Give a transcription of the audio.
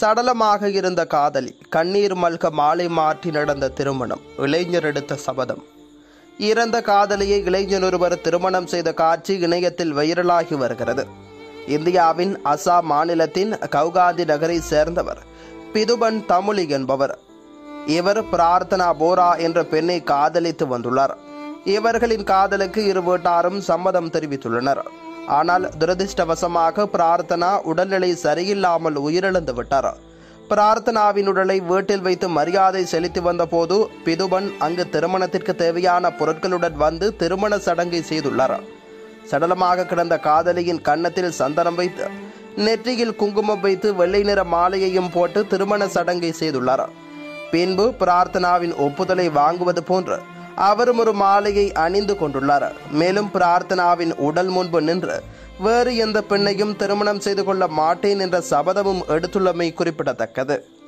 சடலமாக இருந்த காதலி கண்ணீர் மல்க மாலை மாற்றி நடந்த திருமணம் இளைஞர் எடுத்த சபதம் இறந்த காதலியை இளைஞர் ஒருவர் திருமணம் செய்த காட்சி இணையத்தில் வைரலாகி வருகிறது இந்தியாவின் அசாம் மாநிலத்தின் கவுகாந்தி நகரை சேர்ந்தவர் பிதுபன் தமிழி என்பவர் இவர் பிரார்த்தனா போரா என்ற பெண்ணை காதலித்து வந்துள்ளார் இவர்களின் காதலுக்கு இரு வீட்டாரும் சம்மதம் தெரிவித்துள்ளனர் ஆனால் துரதிர்ஷ்டவசமாக பிரார்த்தனா உடல்நிலை சரியில்லாமல் உயிரிழந்து விட்டார் பிரார்த்தனாவின் உடலை வீட்டில் வைத்து மரியாதை செலுத்தி வந்தபோது பிதுபன் அங்கு திருமணத்திற்கு தேவையான பொருட்களுடன் வந்து திருமண சடங்கை செய்துள்ளார் சடலமாக கிடந்த காதலியின் கன்னத்தில் சந்தனம் வைத்து நெற்றியில் குங்குமம் வைத்து வெள்ளை நிற மாலையையும் போட்டு திருமண சடங்கை செய்துள்ளார் பின்பு பிரார்த்தனாவின் ஒப்புதலை வாங்குவது போன்று அவரும் ஒரு மாலையை அணிந்து கொண்டுள்ளார் மேலும் பிரார்த்தனாவின் உடல் முன்பு நின்று வேறு எந்த பெண்ணையும் திருமணம் செய்து கொள்ள மாட்டேன் என்ற சபதமும் எடுத்துள்ளமை குறிப்பிடத்தக்கது